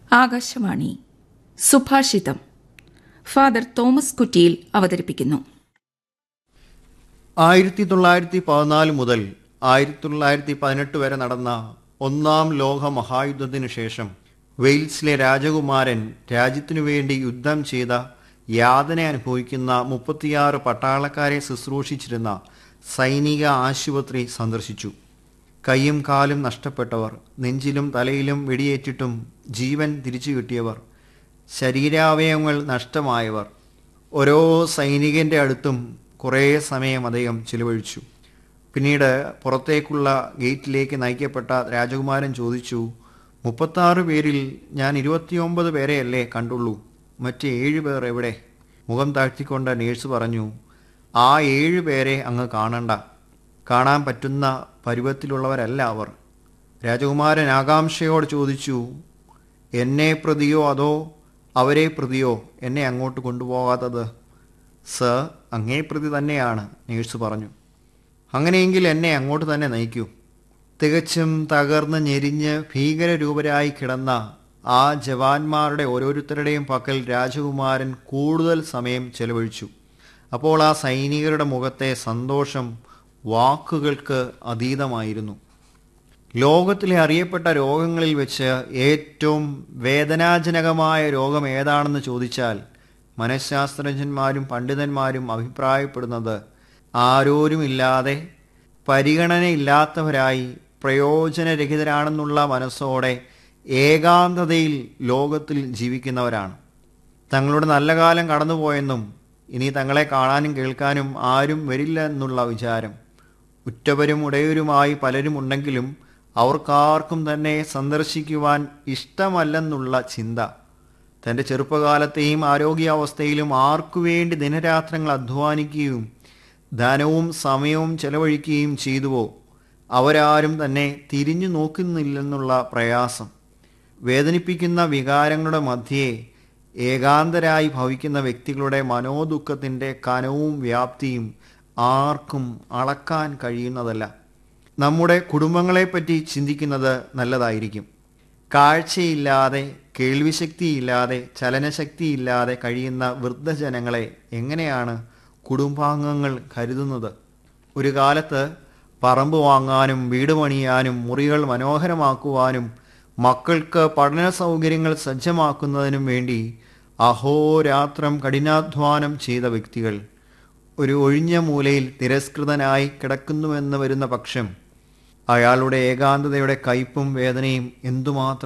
ആകാശവാണി സുഭാഷിതം father Thomas കുറ്റിയിൽ അവതരിപ്പിക്കുന്നു ആയിരത്തി തൊള്ളായിരത്തി പതിനാല് മുതൽ ആയിരത്തി തൊള്ളായിരത്തി പതിനെട്ട് വരെ നടന്ന ഒന്നാം ലോക മഹായുദ്ധത്തിനു ശേഷം വെയിൽസിലെ രാജകുമാരൻ രാജ്യത്തിനു വേണ്ടി യുദ്ധം ചെയ്ത യാതന അനുഭവിക്കുന്ന മുപ്പത്തിയാറ് പട്ടാളക്കാരെ ശുശ്രൂഷിച്ചിരുന്ന സൈനിക ആശുപത്രി സന്ദർശിച്ചു കൈയും കാലും നഷ്ടപ്പെട്ടവർ നെഞ്ചിലും തലയിലും വെടിയേറ്റിട്ടും ജീവൻ തിരിച്ചു കിട്ടിയവർ ശരീരാവയവങ്ങൾ നഷ്ടമായവർ ഓരോ സൈനികന്റെ അടുത്തും കുറേ സമയം അദ്ദേഹം ചിലവഴിച്ചു പിന്നീട് പുറത്തേക്കുള്ള ഗേറ്റിലേക്ക് നയിക്കപ്പെട്ട രാജകുമാരൻ ചോദിച്ചു മുപ്പത്താറ് പേരിൽ ഞാൻ ഇരുപത്തിയൊമ്പത് പേരെയല്ലേ കണ്ടുള്ളൂ മറ്റ് ഏഴ് പേർ എവിടെ മുഖം താഴ്ത്തിക്കൊണ്ട് നേഴ്സ് പറഞ്ഞു ആ ഏഴ് പേരെ അങ്ങ് കാണണ്ട കാണാൻ പറ്റുന്ന പരുവത്തിലുള്ളവരല്ല അവർ രാജകുമാരൻ ആകാംക്ഷയോട് ചോദിച്ചു എന്നെ പ്രതിയോ അതോ അവരെ പ്രതിയോ എന്നെ അങ്ങോട്ട് കൊണ്ടുപോകാത്തത് സർ അങ്ങേ പ്രതി തന്നെയാണ് നേഴ്സ് പറഞ്ഞു അങ്ങനെയെങ്കിൽ എന്നെ അങ്ങോട്ട് തന്നെ നയിക്കൂ തികച്ചും തകർന്ന് ഞെരിഞ്ഞ് ഭീകരരൂപരായി കിടന്ന ആ ജവാന്മാരുടെ ഓരോരുത്തരുടെയും പക്കൽ രാജകുമാരൻ കൂടുതൽ സമയം ചെലവഴിച്ചു അപ്പോൾ ആ സൈനികരുടെ മുഖത്തെ സന്തോഷം വാക്കുകൾക്ക് അതീതമായിരുന്നു ലോകത്തിലെ അറിയപ്പെട്ട രോഗങ്ങളിൽ വെച്ച് ഏറ്റവും വേദനാജനകമായ രോഗം ഏതാണെന്ന് ചോദിച്ചാൽ മനഃശാസ്ത്രജ്ഞന്മാരും പണ്ഡിതന്മാരും അഭിപ്രായപ്പെടുന്നത് ആരോരുമില്ലാതെ പരിഗണനയില്ലാത്തവരായി പ്രയോജനരഹിതരാണെന്നുള്ള മനസ്സോടെ ഏകാന്തതയിൽ ലോകത്തിൽ ജീവിക്കുന്നവരാണ് തങ്ങളുടെ നല്ല കാലം കടന്നുപോയെന്നും ഇനി തങ്ങളെ കാണാനും കേൾക്കാനും ആരും വരില്ല എന്നുള്ള വിചാരം ഉറ്റവരും ഉടയവരുമായി പലരും ഉണ്ടെങ്കിലും അവർക്കാർക്കും തന്നെ സന്ദർശിക്കുവാൻ ഇഷ്ടമല്ലെന്നുള്ള ചിന്ത തൻ്റെ ചെറുപ്പകാലത്തെയും ആരോഗ്യാവസ്ഥയിലും ആർക്കു വേണ്ടി ദിനരാത്രങ്ങൾ അധ്വാനിക്കുകയും ധനവും സമയവും ചെലവഴിക്കുകയും ചെയ്തുവോ അവരാരും തന്നെ തിരിഞ്ഞു നോക്കുന്നില്ലെന്നുള്ള പ്രയാസം വേദനിപ്പിക്കുന്ന വികാരങ്ങളുടെ മധ്യേ ഏകാന്തരായി ഭവിക്കുന്ന വ്യക്തികളുടെ മനോദുഃഖത്തിൻ്റെ കനവും വ്യാപ്തിയും ആർക്കും അളക്കാൻ കഴിയുന്നതല്ല നമ്മുടെ കുടുംബങ്ങളെപ്പറ്റി ചിന്തിക്കുന്നത് നല്ലതായിരിക്കും കാഴ്ചയില്ലാതെ കേൾവിശക്തിയില്ലാതെ ചലനശക്തിയില്ലാതെ കഴിയുന്ന വൃദ്ധജനങ്ങളെ എങ്ങനെയാണ് കുടുംബാംഗങ്ങൾ കരുതുന്നത് ഒരു കാലത്ത് പറമ്പ് വാങ്ങാനും വീട് പണിയാനും മുറികൾ മനോഹരമാക്കുവാനും മക്കൾക്ക് പഠന സൗകര്യങ്ങൾ സജ്ജമാക്കുന്നതിനും വേണ്ടി അഹോരാത്രം കഠിനാധ്വാനം ചെയ്ത വ്യക്തികൾ ഒരു ഒഴിഞ്ഞ മൂലയിൽ തിരസ്കൃതനായി കിടക്കുന്നുവെന്ന് വരുന്ന പക്ഷം അയാളുടെ ഏകാന്തതയുടെ കയ്പും വേദനയും എന്തുമാത്രം